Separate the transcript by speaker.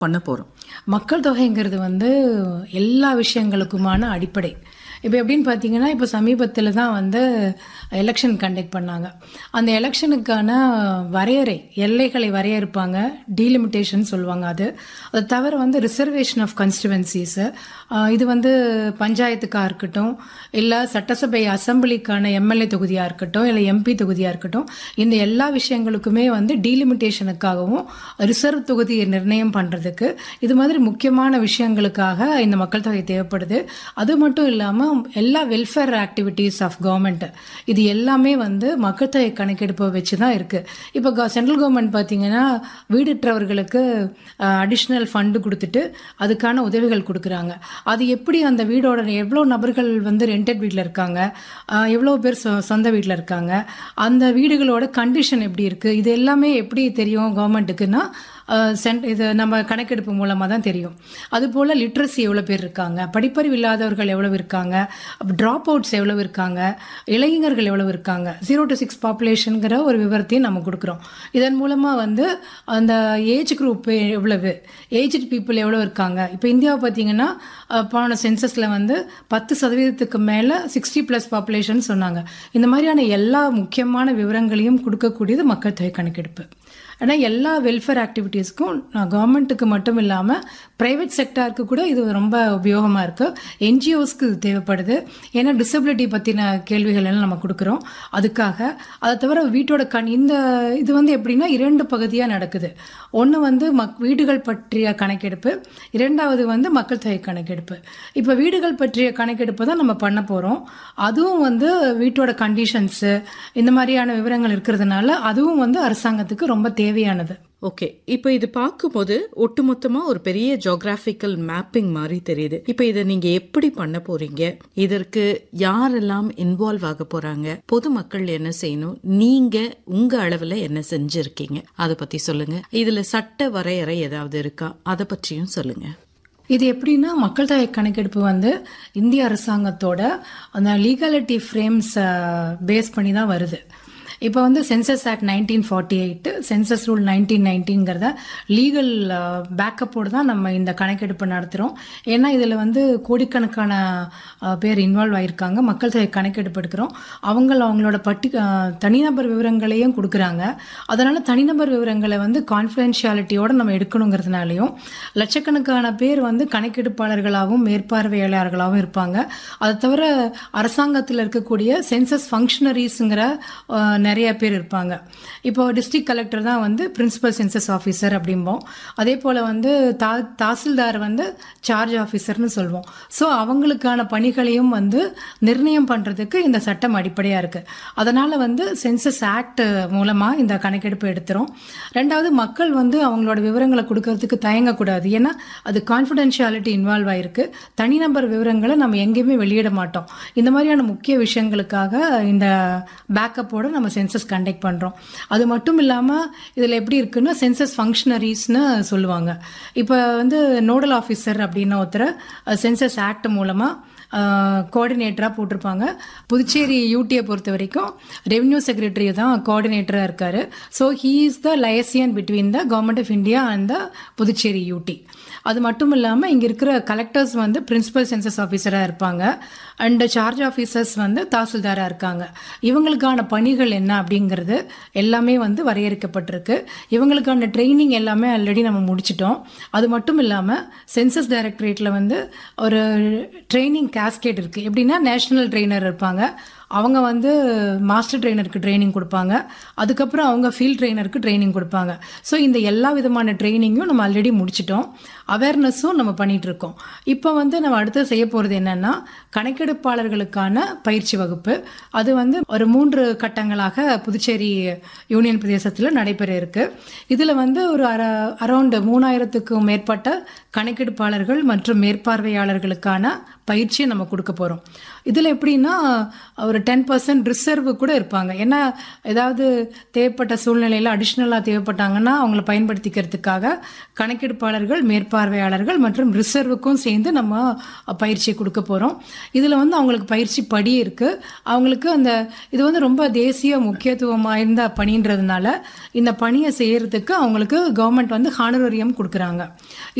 Speaker 1: பண்ண போறோம்
Speaker 2: மக்கள் தொகைங்கிறது வந்து எல்லா விஷயங்களுக்குமான அடிப்படை இப்போ எப்படின்னு பார்த்தீங்கன்னா இப்போ சமீபத்தில் தான் வந்து எலெக்ஷன் கண்டக்ட் பண்ணாங்க அந்த எலெக்ஷனுக்கான வரையறை எல்லைகளை வரையறுப்பாங்க டீலிமிட்டேஷன் சொல்லுவாங்க அது அது தவிர வந்து ரிசர்வேஷன் ஆஃப் கான்ஸ்டிடுவன்சிஸு இது வந்து பஞ்சாயத்துக்காக இருக்கட்டும் இல்லை சட்டசபை அசம்பிளிக்கான எம்எல்ஏ தொகுதியாக இருக்கட்டும் இல்லை எம்பி தொகுதியாக இருக்கட்டும் இந்த எல்லா விஷயங்களுக்குமே வந்து டீலிமிட்டேஷனுக்காகவும் ரிசர்வ் தொகுதியை நிர்ணயம் பண்ணுறதுக்கு இது மாதிரி முக்கியமான விஷயங்களுக்காக இந்த மக்கள் தொகை தேவைப்படுது அது மட்டும் இல்லாமல் எல்லா வெல்ஃபேர் ஆக்டிவிட்டீஸ் ஆஃப் கவர்மெண்ட் இது எல்லாமே வந்து மக்கள் தொகை கணக்கெடுப்பை வச்சு தான் இருக்குது இப்போ சென்ட்ரல் கவர்மெண்ட் பார்த்தீங்கன்னா வீடற்றவர்களுக்கு அடிஷ்னல் ஃபண்டு கொடுத்துட்டு அதுக்கான உதவிகள் கொடுக்குறாங்க அது எப்படி அந்த வீடோட எவ்வளோ நபர்கள் வந்து ரெண்டட் வீட்டில் இருக்காங்க அஹ், எவ்வளோ பேர் சொ- சொந்த வீட்டில் இருக்காங்க அந்த வீடுகளோட கண்டிஷன் எப்படி இருக்குது இது எல்லாமே எப்படி தெரியும் கவர்மெண்ட்டுக்குன்னா சென்ட் இது நம்ம கணக்கெடுப்பு மூலமாக தான் தெரியும் அதுபோல் லிட்ரஸி எவ்வளோ பேர் இருக்காங்க படிப்பறிவு இல்லாதவர்கள் எவ்வளவு இருக்காங்க ட்ராப் அவுட்ஸ் எவ்வளவு இருக்காங்க இளைஞர்கள் எவ்வளவு இருக்காங்க ஜீரோ டு சிக்ஸ் பாப்புலேஷனுங்கிற ஒரு விவரத்தையும் நம்ம கொடுக்குறோம் இதன் மூலமாக வந்து அந்த ஏஜ் குரூப் எவ்வளவு ஏஜ்டு பீப்புள் எவ்வளோ இருக்காங்க இப்போ இந்தியாவை பார்த்தீங்கன்னா அஹ், போன சென்சஸில் வந்து பத்து சதவீதத்துக்கு மேலே சிக்ஸ்டி ப்ளஸ் பாப்புலேஷன் சொன்னாங்க இந்த மாதிரியான எல்லா முக்கியமான விவரங்களையும் கொடுக்கக்கூடியது மக்கள் தொகை கணக்கெடுப்பு ஆனால் எல்லா வெல்ஃபேர் ஆக்டிவிட்டீஸ்க்கும் கவர்மெண்ட்டுக்கு மட்டும் இல்லாமல் ப்ரைவேட் செக்டாருக்கு கூட இது ரொம்ப உபயோகமாக இருக்குது என்ஜிஓஸ்க்கு இது தேவைப்படுது ஏன்னா டிசபிலிட்டி பற்றின கேள்விகள் எல்லாம் நம்ம கொடுக்குறோம் அதுக்காக அதை தவிர வீட்டோட கண் இந்த இது வந்து எப்படின்னா இரண்டு பகுதியாக நடக்குது ஒன்று வந்து மக் வீடுகள் பற்றிய கணக்கெடுப்பு இரண்டாவது வந்து மக்கள் தொகை கணக்கெடுப்பு இப்போ வீடுகள் பற்றிய கணக்கெடுப்பு தான் நம்ம பண்ண போகிறோம் அதுவும் வந்து வீட்டோட கண்டிஷன்ஸு இந்த மாதிரியான விவரங்கள் இருக்கிறதுனால அதுவும் வந்து அரசாங்கத்துக்கு ரொம்ப தேவையானது
Speaker 1: ஓகே இப்போ இது பார்க்கும்போது ஒட்டுமொத்தமா ஒரு பெரிய ஜியோகிராபிக்கல் மேப்பிங் மாதிரி தெரியுது இப்போ இதை நீங்க எப்படி பண்ண போறீங்க இதற்கு யாரெல்லாம் இன்வால்வ் ஆக போறாங்க பொதுமக்கள் என்ன செய்யணும் நீங்க உங்க அளவுல என்ன செஞ்சிருக்கீங்க அதை பத்தி சொல்லுங்க இதுல சட்ட வரையறை ஏதாவது இருக்கா அதை பற்றியும் சொல்லுங்க
Speaker 2: இது எப்படின்னா மக்கள் தொகை கணக்கெடுப்பு வந்து இந்திய அரசாங்கத்தோட அந்த லீகாலிட்டி ஃப்ரேம்ஸ் பேஸ் பண்ணி தான் வருது இப்போ வந்து census act nineteen forty eight census rule nineteen நைன்டீன்கிறத லீகல் பேக்கப்போடு தான் நம்ம இந்த கணக்கெடுப்பு நடத்துகிறோம் ஏன்னா இதில் வந்து கோடிக்கணக்கான அஹ், பேர் இன்வால்வ் ஆயிருக்காங்க மக்கள் தொகை கணக்கெடுப்பு எடுக்கிறோம் அவங்க அவங்களோட பட்டி அஹ், தனிநபர் விவரங்களையும் கொடுக்குறாங்க அதனால தனிநபர் விவரங்களை வந்து கான்ஃபிடென்ஷியாலிட்டியோட நம்ம எடுக்கணுங்கிறதுனாலையும் லட்சக்கணக்கான பேர் வந்து கணக்கெடுப்பாளர்களாகவும் மேற்பார்வையாளர்களாகவும் இருப்பாங்க அதை தவிர அரசாங்கத்தில் இருக்கக்கூடிய சென்சஸ் ஃபங்க்ஷனரிஸுங்கிற நிறைய பேர் இருப்பாங்க இப்போ டிஸ்ட்ரிக்ட் கலெக்டர் தான் வந்து பிரின்சிபல் சென்சஸ் ஆஃபீஸர் அப்படிம்போம் அதே போல் வந்து தா தாசில்தார் வந்து சார்ஜ் ஆஃபீஸர்னு சொல்லுவோம் ஸோ அவங்களுக்கான பணிகளையும் வந்து நிர்ணயம் பண்ணுறதுக்கு இந்த சட்டம் அடிப்படையாக இருக்குது அதனால் வந்து சென்சஸ் ஆக்ட் மூலமாக இந்த கணக்கெடுப்பு எடுத்துரும் ரெண்டாவது மக்கள் வந்து அவங்களோட விவரங்களை கொடுக்கறதுக்கு தயங்கக்கூடாது ஏன்னா அது கான்ஃபிடென்ஷியாலிட்டி இன்வால்வ் ஆயிருக்கு தனிநபர் விவரங்களை நம்ம எங்கேயுமே வெளியிட மாட்டோம் இந்த மாதிரியான முக்கிய விஷயங்களுக்காக இந்த பேக்கப்போட நம்ம சென்சஸ் கண்டக்ட் பண்ணுறோம் அது மட்டும் இல்லாமல் இதில் எப்படி இருக்குன்னா சென்சஸ் ஃபங்க்ஷனரிஸ்னு சொல்லுவாங்க இப்போ வந்து நோடல் ஆஃபீஸர் அப்படின்னு ஒருத்தர் சென்சஸ் ஆக்ட் மூலமாக கோஆர்டினேட்டராக போட்டிருப்பாங்க புதுச்சேரி யூடியை பொறுத்த வரைக்கும் ரெவென்யூ செக்ரட்டரி தான் கோஆர்டினேட்டராக இருக்காரு so he is the liaison between the government of India and the Puducherry UT அது மட்டும் இல்லாமல் இங்கே இருக்கிற கலெக்டர்ஸ் வந்து பிரின்சிபல் சென்சஸ் ஆஃபீஸராக இருப்பாங்க அண்ட் சார்ஜ் ஆஃபீஸர்ஸ் வந்து தாசில்தாராக இருக்காங்க இவங்களுக்கான பணிகள் என்ன அப்படிங்கிறது எல்லாமே வந்து வரையறுக்கப்பட்டிருக்கு இவங்களுக்கான ட்ரைனிங் எல்லாமே ஆல்ரெடி நம்ம முடிச்சிட்டோம் அது மட்டும் இல்லாமல் சென்சஸ் டைரக்டரேட்டில் வந்து ஒரு ட்ரைனிங் கேஸ்கேட் இருக்குது எப்படின்னா நேஷனல் ட்ரெயினர் இருப்பாங்க அவங்க வந்து மாஸ்டர் ட்ரெயினருக்கு ட்ரைனிங் கொடுப்பாங்க அதுக்கப்புறம் அவங்க ஃபீல்ட் ட்ரெயினருக்கு ட்ரைனிங் கொடுப்பாங்க ஸோ இந்த எல்லா விதமான ட்ரைனிங்கும் நம்ம ஆல்ரெடி முடிச்சிட்டோம் அவேர்னஸும் நம்ம பண்ணிட்டு இருக்கோம் இப்போ வந்து நம்ம அடுத்து செய்ய போகிறது என்னன்னா கணக்கெடுப்பாளர்களுக்கான பயிற்சி வகுப்பு அது வந்து ஒரு மூன்று கட்டங்களாக புதுச்சேரி யூனியன் பிரதேசத்தில் நடைபெற இருக்கு இதில் வந்து ஒரு அர அரௌண்ட் மூணாயிரத்துக்கும் மேற்பட்ட கணக்கெடுப்பாளர்கள் மற்றும் மேற்பார்வையாளர்களுக்கான பயிற்சியை நம்ம கொடுக்க போகிறோம் இதில் எப்படின்னா ஒரு டென் பர்சன்ட் ரிசர்வ் கூட இருப்பாங்க ஏன்னா ஏதாவது தேவைப்பட்ட சூழ்நிலையில் அடிஷ்னலாக தேவைப்பட்டாங்கன்னா அவங்கள பயன்படுத்திக்கிறதுக்காக கணக்கெடுப்பாளர்கள் மேற்பார்வை மேற்பார்வையாளர்கள் மற்றும் ரிசர்வுக்கும் சேர்ந்து நம்ம பயிற்சி கொடுக்க போகிறோம் இதில் வந்து அவங்களுக்கு பயிற்சி படி இருக்குது அவங்களுக்கு அந்த இது வந்து ரொம்ப தேசிய முக்கியத்துவம் வாய்ந்த பணின்றதுனால இந்த பணியை செய்யறதுக்கு அவங்களுக்கு கவர்மெண்ட் வந்து ஹானரோரியம் கொடுக்குறாங்க